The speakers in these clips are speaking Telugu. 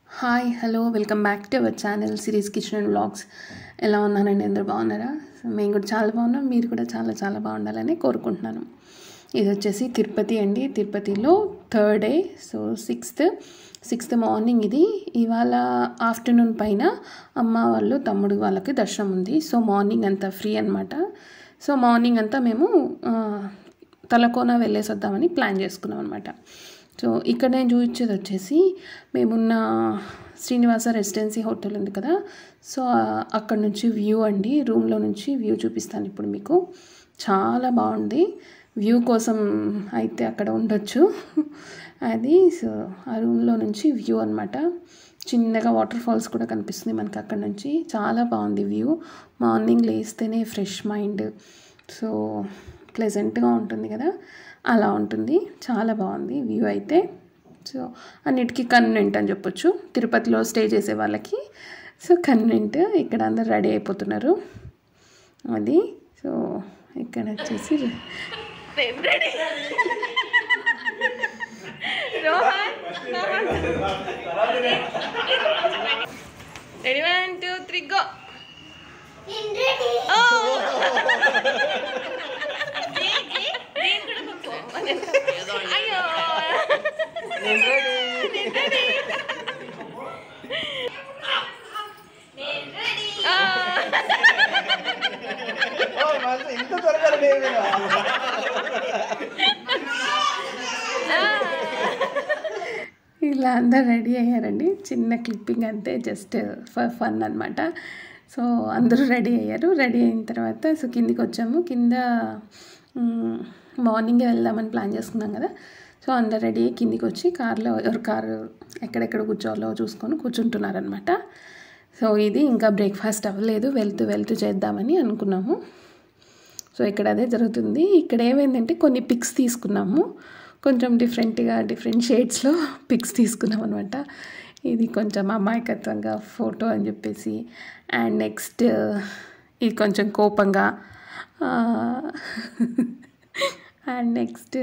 Hi hello welcome back to our channel series kitchen and vlogs ఎలా ఉన్నానండి అందరూ బాగున్నారా సో మేము కూడా చాలా బాగున్నాం మీరు కూడా చాలా చాలా బాగుండాలని కోరుకుంటున్నాను ఇది వచ్చేసి తిరుపతి అండి తిరుపతిలో third day so sixth sixth morning ఇది ఇవాళ ఆఫ్టర్నూన్ పైన అమ్మ వాళ్ళు తమ్ముడు వాళ్ళకి దర్శనం ఉంది సో మార్నింగ్ అంతా ఫ్రీ అనమాట సో మార్నింగ్ అంతా మేము ఆ, తలకోన వెళ్ళేసి వద్దామని ప్లాన్ చేసుకున్నాం అనమాట సో ఇక్కడ నేను చూపించేది వచ్చేసి మేమున్న శ్రీనివాస రెసిడెన్సీ హోటల్ ఉంది కదా సో ఆ- అక్కడ నుంచి వ్యూ అండి రూమ్లో నుంచి వ్యూ చూపిస్తాను ఇప్పుడు మీకు చాలా బాగుంది వ్యూ కోసం అయితే అక్కడ ఉండొచ్చు అది సో ఆ రూమ్లో నుంచి వ్యూ అనమాట చిన్నగా వాటర్ ఫాల్స్ కూడా కనిపిస్తుంది మనకి అక్కడ నుంచి చాలా బాగుంది వ్యూ మార్నింగ్ లేస్తేనే ఫ్రెష్ మైండ్ సో ప్లెజెంట్గా ఉంటుంది కదా అలా ఉంటుంది చాలా బాగుంది వ్యూ అయితే సో అన్నిటికీ కన్వెంట్ అని చెప్పొచ్చు తిరుపతిలో స్టే చేసే వాళ్ళకి సో కన్వెంట్ ఇక్కడ అందరు రెడీ అయిపోతున్నారు అది సో ఇక్కడ వచ్చేసి ready one two three go అయ్యో ఇంత త్వరగా రెడీ అయిపోయినా ఇలా అందరు రెడీ అయ్యారండి చిన్న క్లిప్పింగ్ అంతే జస్ట్ ఫర్ ఫన్ అనమాట సో అందరూ రెడీ అయ్యారు రెడీ అయిన తర్వాత సో కిందికి వచ్చాము కింద మ్, మార్నింగే వెళ్దామని ప్లాన్ చేసుకున్నాం కదా సో అందరు రెడీ అయ్యి కిందికి వచ్చి కార్లో ఎవరు కారు ఎక్కడెక్కడ కూర్చోవాలో చూసుకొని కూర్చుంటున్నారనమాట సో ఇది ఇంకా బ్రేక్ఫాస్ట్ అవ్వలేదు వెళ్తూ వెళ్తూ చేద్దామని అనుకున్నాము సో ఇక్కడ అదే జరుగుతుంది ఇక్కడ ఏమైందంటే కొన్ని పిక్స్ తీసుకున్నాము కొంచెం డిఫరెంట్గా డిఫరెంట్ షేడ్స్లో పిక్స్ తీసుకున్నాం అనమాట ఇది కొంచెం అమాయకత్వంగా ఫోటో అని చెప్పేసి అండ్ నెక్స్ట్ ఇది కొంచెం కోపంగా అండ్ నెక్స్ట్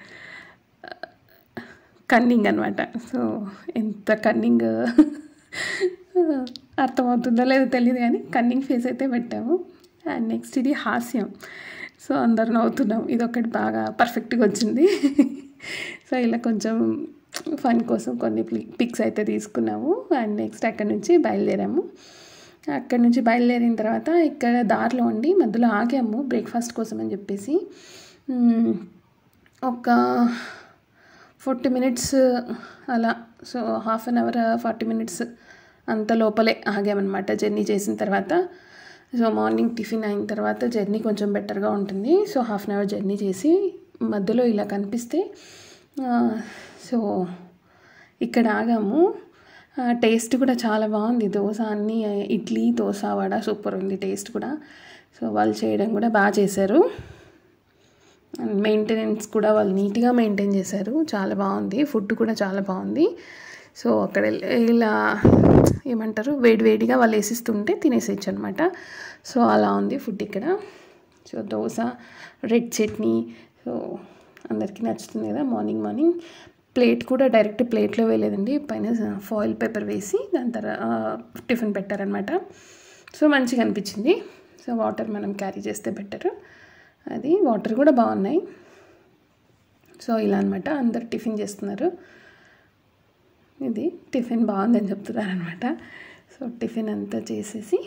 కన్నింగ్ అనమాట సో ఎంత కన్నింగ్ అర్థమవుతుందో లేదో తెలియదు కానీ కన్నింగ్ ఫేస్ అయితే పెట్టాము అండ్ నెక్స్ట్ ఇది హాస్యం సో అందరు నవ్వుతున్నాం ఇది ఒకటి బాగా పర్ఫెక్ట్గా వచ్చింది సో ఇలా కొంచెం ఫన్ కోసం కొన్ని పిక్స్ అయితే తీసుకున్నాము అండ్ నెక్స్ట్ అక్కడ నుంచి బయలుదేరాము అక్కడ నుంచి బయలుదేరిన తర్వాత ఇక్కడ దారిలో ఉండి మధ్యలో ఆగాము బ్రేక్ఫాస్ట్ కోసం అని చెప్పేసి మ్మ్, ఒక ఫార్టీ మినిట్స్ అలా so half an hour forty minutes అంత లోపలే ఆగామన్నమాట జర్నీ చేసిన తర్వాత సో మార్నింగ్ టిఫిన్ అయిన తర్వాత జర్నీ కొంచెం బెటర్గా ఉంటుంది so half an hour journey చేసి మధ్యలో ఇలా కనిపిస్తే ఆ, సో ఇక్కడ ఆగాము ఆ, టేస్ట్ కూడా చాలా బాగుంది దోశ అన్నీ ఇడ్లీ దోశ వడ సూపర్ ఉంది టేస్ట్ కూడా సో వాళ్ళు చేయడం కూడా బాగా చేశారు అండ్ మెయింటెనెన్స్ కూడా వాళ్ళు నీట్గా మెయింటైన్ చేశారు చాలా బాగుంది ఫుడ్ కూడా చాలా బాగుంది సో అక్కడ వెళ్ళి- ఇలా ఏమంటారు వేడి వేడిగా వాళ్ళు వేసిస్తుంటే తినేసేయచ్చు అనమాట సో అలా ఉంది ఫుడ్ ఇక్కడ so dosa red chutney so అందరికీ నచ్చుతుంది కదా మార్నింగ్ మార్నింగ్ ప్లేట్ కూడా డైరెక్ట్ ప్లేట్లో వేయలేదండి పైన ఫాయిల్ పేపర్ వేసి దాని తర్వాత టిఫిన్ పెట్టారనమాట సో మంచిగా అనిపించింది సో వాటర్ మనం క్యారీ చేస్తే బెటర్ అది వాటర్ కూడా బాగున్నాయి సో ఇలా అనమాట అందరు టిఫిన్ చేస్తున్నారు ఇది టిఫిన్ బాగుందని చెప్తున్నారు అనమాట సో టిఫిన్ అంతా చేసేసి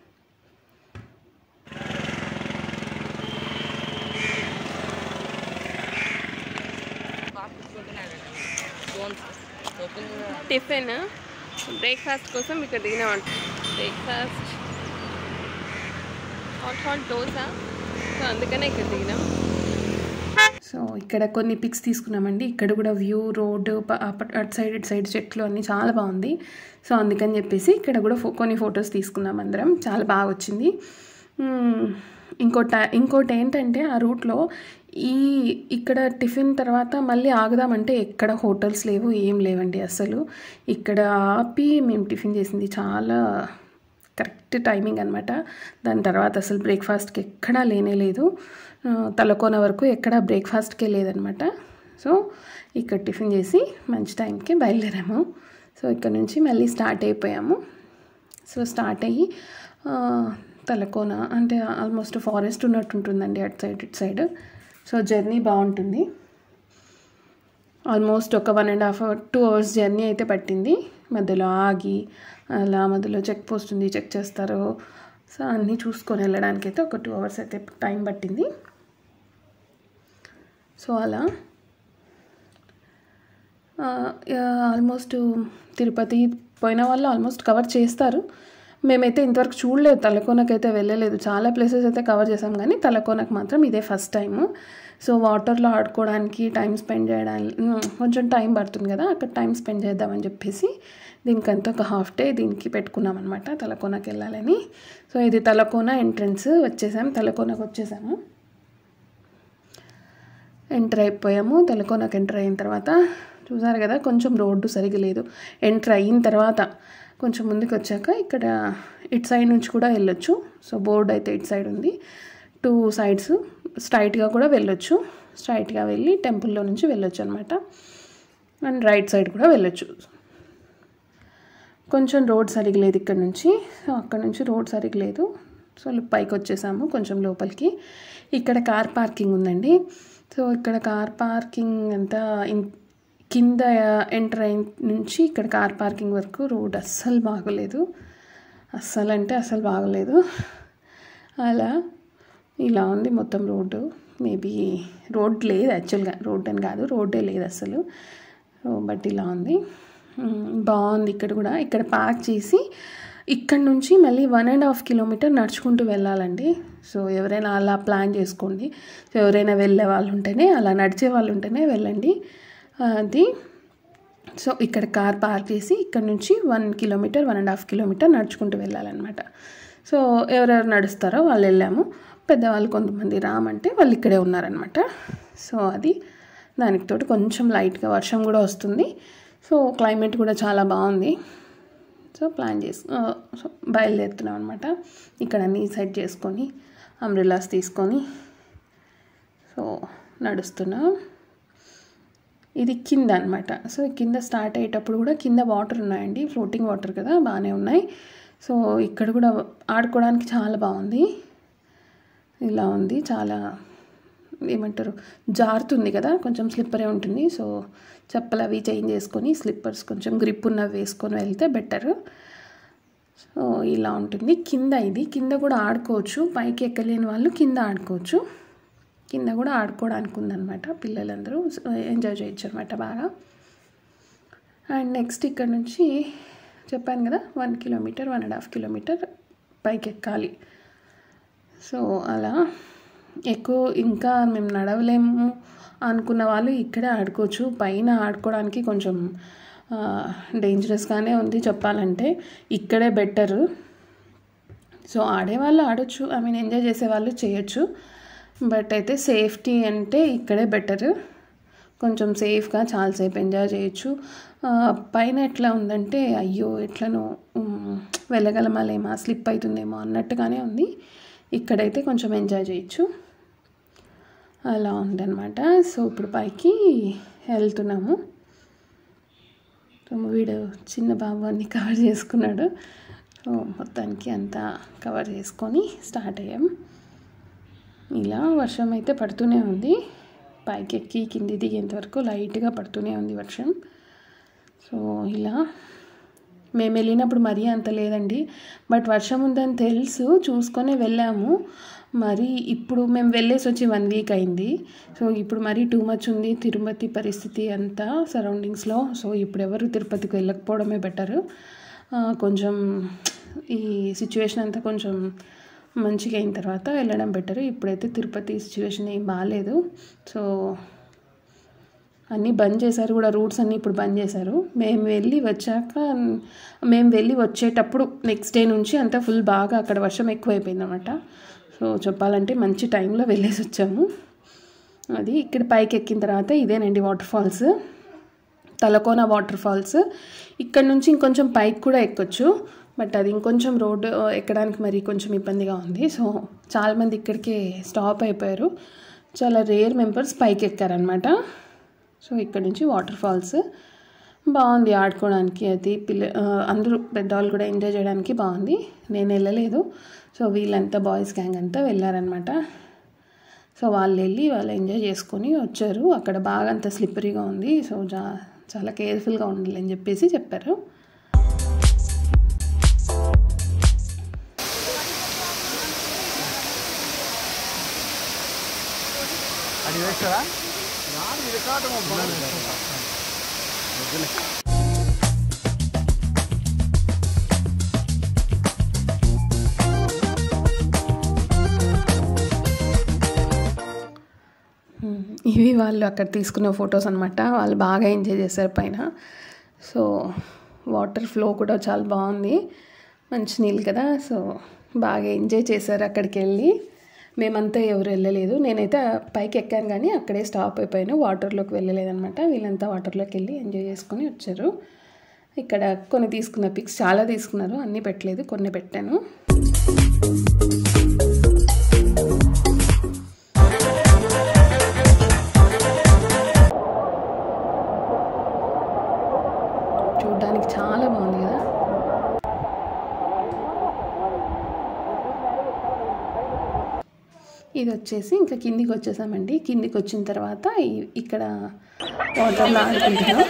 టిఫిన్ బ్రేక్ఫాస్ట్ కోసం ఇక్కడ దిగినామంట breakfast hot hot dosa so అందుకనే ఇక్కడ దిగినాం సో ఇక్కడ కొన్ని పిక్స్ తీసుకున్నామండి ఇక్కడ కూడా వ్యూ రోడ్ అటు సైడ్ ఇటు సైడ్ చెట్లు అన్నీ చాలా బాగుంది సో అందుకని చెప్పేసి ఇక్కడ కూడా ఫో కొన్ని ఫొటోస్ తీసుకున్నాం అందరం చాలా బాగా వచ్చింది మ్మ్. ఇంకోట ఇంకోటి ఏంటంటే ఆ రూట్లో ఈ ఇక్కడ టిఫిన్ తర్వాత మళ్ళీ ఆగుదామంటే ఎక్కడ హోటల్స్ లేవు ఏం లేవండి అసలు ఇక్కడ ఆపి మేము టిఫిన్ చేసింది చాలా కరెక్ట్ టైమింగ్ అనమాట దాని తర్వాత అసలు బ్రేక్ఫాస్ట్కి ఎక్కడా లేనే లేదు ఆ, తలకోన వరకు ఎక్కడా బ్రేక్ఫాస్ట్కే లేదనమాట సో ఇక్కడ టిఫిన్ చేసి మంచి టైంకి బయలుదేరాము సో ఇక్కడ నుంచి మళ్ళీ స్టార్ట్ అయిపోయాము సో స్టార్ట్ అయ్యి ఆ, తలకోన అంటే ఆల్మోస్ట్ ఫారెస్ట్ ఉన్నట్టు ఉంటుందండి అటు సైడ్ ఇటు సైడ్ సో జర్నీ బాగుంటుంది ఆల్మోస్ట్ ఒక one and half hour two hours journey అయితే పట్టింది మధ్యలో ఆగి అలా మధ్యలో చెక్ పోస్ట్ ఉంది చెక్ చేస్తారు సో అన్నీ చూసుకొని వెళ్ళడానికి అయితే ఒక టూ అవర్స్ అయితే టైం పట్టింది సో అలా ఆల్మోస్ట్ తిరుపతి పోయిన వాళ్ళు ఆల్మోస్ట్ కవర్ చేస్తారు మేమైతే ఇంతవరకు చూడలేదు తలకోనకైతే వెళ్ళలేదు చాలా ప్లేసెస్ అయితే కవర్ చేసాం కానీ తలకోనకు మాత్రం ఇదే ఫస్ట్ టైము సో వాటర్లో ఆడుకోవడానికి టైం స్పెండ్ చేయడానికి ఉమ్, కొంచెం టైం పడుతుంది కదా అక్కడ టైం స్పెండ్ చేద్దామని చెప్పేసి దీనికంతా ఒక హాఫ్ డే దీనికి పెట్టుకున్నాం అనమాట తలకోనకి వెళ్ళాలని సో ఇది తలకోన ఎంట్రన్స్ వచ్చేసాం తలకోనకు వచ్చేసాము ఎంటర్ అయిపోయాము తలకోనకు ఎంటర్ అయిన తర్వాత చూసారు కదా కొంచెం రోడ్డు సరిగా లేదు ఎంటర్ అయిన తర్వాత కొంచెం ముందుకు వచ్చాక ఇక్కడ ఇటు సైడ్ నుంచి కూడా వెళ్ళొచ్చు సో బోర్డు అయితే ఇటు సైడ్ ఉంది టూ సైడ్స్ స్ట్రైట్గా కూడా వెళ్ళొచ్చు స్ట్రైట్గా వెళ్ళి టెంపుల్లో నుంచి వెళ్ళొచ్చు అనమాట అండ్ రైట్ సైడ్ కూడా వెళ్ళొచ్చు కొంచెం రోడ్ సరిగా లేదు ఇక్కడ నుంచి సో అక్కడ నుంచి రోడ్ సరిగా లేదు సో పైకి వచ్చేసాము కొంచెం లోపలికి ఇక్కడ కార్ పార్కింగ్ ఉందండి సో ఇక్కడ కార్ పార్కింగ్ అంతా ఇన్- కింద ఎంటర్ అయిన నుంచి ఇక్కడ కార్ పార్కింగ్ వరకు రోడ్ అస్సలు బాగలేదు అస్సలు అంటే అస్సలు బాగలేదు అలా ఇలా ఉంది మొత్తం రోడ్డు మేబీ రోడ్ లేదు యాక్చువల్గా రోడ్ అని కాదు రోడ్డే లేదు అసలు సో బట్ ఇలా ఉంది మ్, బాగుంది ఇక్కడ కూడా ఇక్కడ పార్క్ చేసి ఇక్కడ నుంచి మళ్ళీ వన్ అండ్ హాఫ్ కిలోమీటర్ నడుచుకుంటూ వెళ్ళాలండి సో ఎవరైనా అలా ప్లాన్ చేసుకోండి సో ఎవరైనా వెళ్ళే వాళ్ళు ఉంటేనే అలా నడిచే వాళ్ళు ఉంటేనే వెళ్ళండి అది సో ఇక్కడ కార్ పార్క్ చేసి ఇక్కడ నుంచి one kilometre one and half kilometre నడుచుకుంటూ వెళ్ళాలన్నమాట సో ఎవరెవరు నడుస్తారో వాళ్ళు వెళ్ళాము పెద్దవాళ్ళు కొంతమంది రామంటే వాళ్ళు ఇక్కడే ఉన్నారనమాట సో అది దానికి తోటి కొంచెం లైట్గా వర్షం కూడా వస్తుంది సో క్లైమేట్ కూడా చాలా బాగుంది సో ప్లాన్ చేసి ఆ, సో బయలుదేరుతున్నాం అనమాట ఇక్కడ అన్నీ సెట్ చేసుకొని అంబ్రిల్లాస్ తీసుకొని సో నడుస్తున్నాం ఇది కింద అనమాట సో కింద స్టార్ట్ అయ్యేటప్పుడు కూడా కింద వాటర్ ఉన్నాయండి ఫ్లోటింగ్ వాటర్ కదా బాగానే ఉన్నాయి సో ఇక్కడ కూడా ఆడుకోవడానికి చాలా బాగుంది ఇలా ఉంది చాలా ఏమంటారు జారుతుంది కదా కొంచెం స్లిప్పరే ఉంటుంది సో చెప్పులు అవి చేంజ్ చేసుకొని స్లిప్పర్స్ కొంచెం గ్రిప్ ఉన్నవి వేసుకొని వెళ్తే బెటర్ సో ఇలా ఉంటుంది కింద ఇది కింద కూడా ఆడుకోవచ్చు పైకి ఎక్కలేని వాళ్ళు కింద ఆడుకోవచ్చు కింద కూడా ఆడుకోవడానికి ఉందన్నమాట పిల్లలందరూ ఎంజాయ్ చేయొచ్చు అనమాట బాగా అండ్ నెక్స్ట్ ఇక్కడ నుంచి చెప్పాను కదా one kilometre one and half kilometre పైకి ఎక్కాలి సో అలా ఎక్కువ ఇంకా మేము నడవలేము అనుకున్న వాళ్ళు ఇక్కడే ఆడుకోవచ్చు పైన ఆడుకోవడానికి కొంచెం డేంజరస్గానే ఉంది చెప్పాలంటే ఇక్కడే బెటరు సో ఆడేవాళ్ళు ఆడొచ్చు ఐ మీన్ ఎంజాయ్ చేసేవాళ్ళు చేయొచ్చు బట్ అయితే సేఫ్టీ అంటే ఇక్కడే బెటర్ కొంచెం సేఫ్గా చాలాసేపు ఎంజాయ్ చేయొచ్చు ఆ, పైన ఎట్లా ఉందంటే అయ్యో ఎట్లనో ఉమ్, వెళ్ళగలమా లేమా స్లిప్ అవుతుందేమో అన్నట్టుగానే ఉంది ఇక్కడైతే కొంచెం ఎంజాయ్ చేయొచ్చు అలా ఉందన్నమాట సో ఇప్పుడు పైకి వెళ్తున్నాము సో వీడు చిన్న బాబు అన్ని కవర్ చేసుకున్నాడు సో మొత్తానికి అంతా కవర్ చేసుకొని స్టార్ట్ అయ్యాం ఇలా వర్షం అయితే పడుతూనే ఉంది పైకి ఎక్కి కింది దిగేంత వరకు లైట్గా పడుతూనే ఉంది వర్షం సో ఇలా మేము వెళ్ళినప్పుడు మరీ అంత లేదండి బట్ వర్షం ఉందని తెలుసు చూసుకొని వెళ్ళాము మరి ఇప్పుడు మేము వెళ్ళేసి వచ్చి వన్ వీక్ అయింది సో ఇప్పుడు మరీ టూ మచ్ ఉంది తిరుపతి పరిస్థితి అంతా సరౌండింగ్స్లో సో ఇప్పుడు ఎవరు తిరుపతికి వెళ్ళకపోవడమే బెటరు కొంచెం ఈ సిచ్యువేషన్ అంతా కొంచెం మంచిగా అయిన తర్వాత వెళ్ళడం బెటర్ ఇప్పుడైతే తిరుపతి సిచ్యువేషన్ ఏం బాగాలేదు సో అన్నీ బంద్ చేశారు కూడా రూట్స్ అన్నీ ఇప్పుడు బంద్ చేశారు మేము వెళ్ళి వచ్చాక మేము వెళ్ళి వచ్చేటప్పుడు నెక్స్ట్ డే నుంచి అంతా ఫుల్ బాగా అక్కడ వర్షం ఎక్కువైపోయింది అనమాట సో చెప్పాలంటే మంచి టైంలో వెళ్ళేసి వచ్చాము అది ఇక్కడ పైకి ఎక్కిన తర్వాత ఇదేనండి water falls Talakona water falls ఇక్కడ నుంచి ఇంకొంచెం పైకి కూడా ఎక్కొచ్చు బట్ అది ఇంకొంచెం రోడ్డు ఎక్కడానికి మరి కొంచెం ఇబ్బందిగా ఉంది సో చాలామంది ఇక్కడికే స్టాప్ అయిపోయారు చాలా రేర్ మెంబర్స్ పైకి ఎక్కారనమాట సో ఇక్కడ నుంచి వాటర్ ఫాల్స్ బాగుంది ఆడుకోవడానికి అది పిల్ల ఆ, అందరూ పెద్దవాళ్ళు కూడా ఎంజాయ్ చేయడానికి బాగుంది నేను వెళ్ళలేదు సో వీళ్ళంతా బాయ్స్ గ్యాంగ్ అంతా వెళ్ళారనమాట సో వాళ్ళు వెళ్ళి వాళ్ళు ఎంజాయ్ చేసుకొని వచ్చారు అక్కడ బాగా అంత స్లిప్పరీగా ఉంది సో జా చాలా కేర్ఫుల్గా ఉండాలని చెప్పేసి చెప్పారు అది వేస్తారా మ్మ్. ఇవి వాళ్ళు అక్కడ తీసుకున్న ఫొటోస్ అనమాట వాళ్ళు బాగా ఎంజాయ్ చేశారు పైన సో వాటర్ ఫ్లో కూడా చాలా బాగుంది మంచి నీళ్ళు కదా సో బాగా ఎంజాయ్ చేశారు అక్కడికి వెళ్ళి మేమంతా ఎవరు వెళ్ళలేదు నేనైతే పైకి ఎక్కాను కానీ అక్కడే స్టాప్ అయిపోయాను వాటర్లోకి వెళ్ళలేదన్నమాట వీళ్ళంతా వాటర్లోకి వెళ్ళి ఎంజాయ్ చేసుకొని వచ్చారు ఇక్కడ కొన్ని తీసుకున్న పిక్స్ చాలా తీసుకున్నారు అన్నీ పెట్టలేదు కొన్ని పెట్టాను చూడ్డానికి చాలా బాగుంది కదా ఇది వచ్చేసి ఇంకా కిందికి వచ్చేసామండి కిందికి వచ్చిన తర్వాత ఈ- ఇక్కడ వాటర్లో ఆడుకుంటున్నాం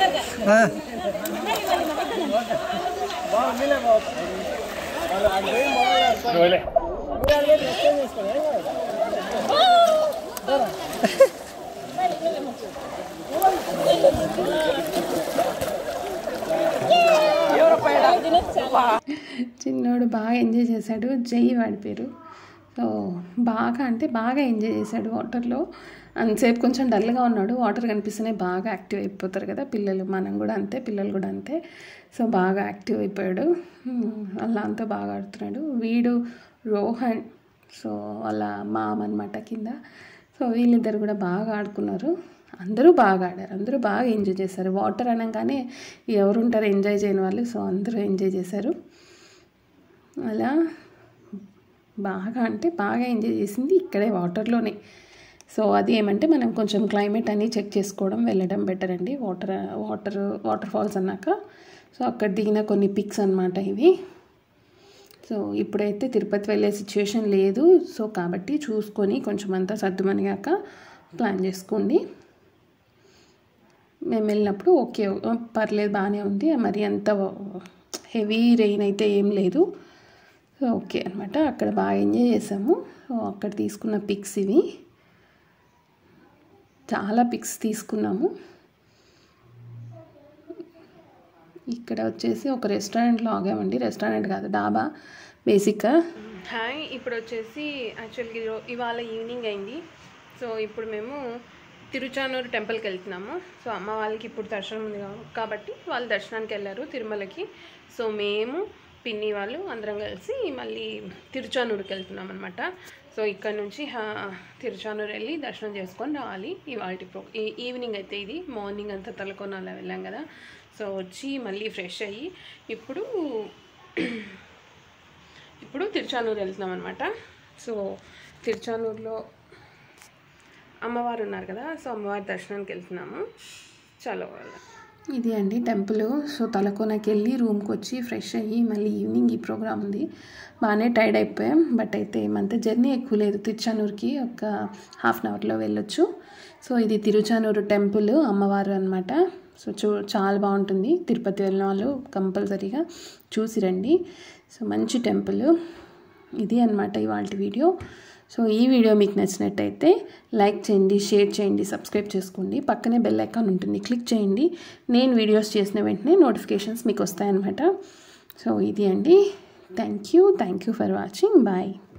చిన్నోడు బాగా ఎంజాయ్ చేశాడు జై వాడి పేరు సో బాగా అంటే బాగా ఎంజాయ్ చేశాడు వాటర్లో అంతసేపు కొంచెం డల్గా ఉన్నాడు వాటర్ కనిపిస్తేనే బాగా యాక్టివ్ అయిపోతారు కదా పిల్లలు మనం కూడా అంతే పిల్లలు కూడా అంతే సో బాగా యాక్టివ్ అయిపోయాడు ఉమ్, అలా అంతా బాగా ఆడుతున్నాడు వీడు రోహన్ సో వాళ్ళ మామ అనమాట కింద సో వీళ్ళిద్దరు కూడా బాగా ఆడుకున్నారు అందరూ బాగా ఆడారు అందరూ బాగా ఎంజాయ్ చేశారు వాటర్ అనగానే ఎవరుంటారు ఎంజాయ్ చేయని వాళ్ళు సో అందరూ ఎంజాయ్ చేశారు అలా బాగా అంటే బాగా ఎంజాయ్ చేసింది ఇక్కడే వాటర్లోనే సో అది ఏమంటే మనం కొంచెం క్లైమేట్ అని చెక్ చేసుకోవడం వెళ్ళడం బెటర్ అండి వాటర్ వాటర్ వాటర్ ఫాల్స్ అన్నాక సో అక్కడ దిగిన కొన్ని పిక్స్ అన్నమాట ఇవి సో ఇప్పుడైతే తిరుపతి వెళ్ళే సిచ్యువేషన్ లేదు సో కాబట్టి చూసుకొని కొంచెం అంతా సర్దుమనిగాక ప్లాన్ చేసుకోండి మేము వెళ్ళినప్పుడు ఓకే పర్లేదు బాగానే ఉంది మరి అంత హెవీ రెయిన్ అయితే ఏం లేదు సో ఓకే అనమాట అక్కడ బాగా ఎంజాయ్ చేసాము సో అక్కడ తీసుకున్న పిక్స్ ఇవి చాలా పిక్స్ తీసుకున్నాము ఇక్కడ వచ్చేసి ఒక రెస్టారెంట్లో ఆగామండి రెస్టారెంట్ కాదు డాబా బేసిక్గా హాయ్ ఇప్పుడు వచ్చేసి యాక్చువల్గా ఇవాళ ఈవినింగ్ అయింది సో ఇప్పుడు మేము తిరుచానూరు టెంపుల్కి వెళ్తున్నాము సో అమ్మ వాళ్ళకి ఇప్పుడు దర్శనం ఉంది కా- కాబట్టి వాళ్ళు దర్శనానికి వెళ్ళారు తిరుమలకి సో మేము పిన్ని వాళ్ళు అందరం కలిసి మళ్ళీ తిరుచానూరుకి వెళ్తున్నాం అనమాట సో ఇక్కడ నుంచి హా- తిరుచానూరు వెళ్ళి దర్శనం చేసుకొని రావాలి ఇవాళ ప్రో ఈ- ఈవినింగ్ అయితే ఇది మార్నింగ్ అంతా తలకొన అలా వెళ్ళాం కదా సో వచ్చి మళ్ళీ ఫ్రెష్ అయ్యి ఇప్పుడు ఇప్పుడు తిరుచానూరు వెళ్తున్నాం అనమాట సో తిరుచానూరులో అమ్మవారు ఉన్నారు కదా సో అమ్మవారి దర్శనానికి వెళ్తున్నాము చలో ఇది అండి టెంపుల్ సో తలకోనకి వెళ్ళి రూమ్కి వచ్చి ఫ్రెష్ అయ్యి మళ్ళీ ఈవినింగ్ ఈ ప్రోగ్రామ్ ఉంది బాగానే టైర్డ్ అయిపోయాం బట్ అయితే ఏమంత జర్నీ ఎక్కువ లేదు తిరుచానూరుకి ఒక హాఫ్ అన్ అవర్లో వెళ్ళొచ్చు సో ఇది తిరుచానూరు టెంపుల్ అమ్మవారు అనమాట సో చూ చాలా బాగుంటుంది తిరుపతి వెళ్ళిన వాళ్ళు కంపల్సరీగా చూసి రండి సో మంచి టెంపుల్ ఇది అనమాట ఇవాళ వీడియో సో ఈ వీడియో మీకు నచ్చినట్టయితే లైక్ చేయండి షేర్ చేయండి సబ్స్క్రైబ్ చేసుకోండి పక్కనే బెల్ ఐకాన్ ఉంటుంది క్లిక్ చేయండి నేను వీడియోస్ చేసిన వెంటనే నోటిఫికేషన్స్ మీకు వస్తాయన్నమాట సో ఇది అండి thank you thank you for watching bye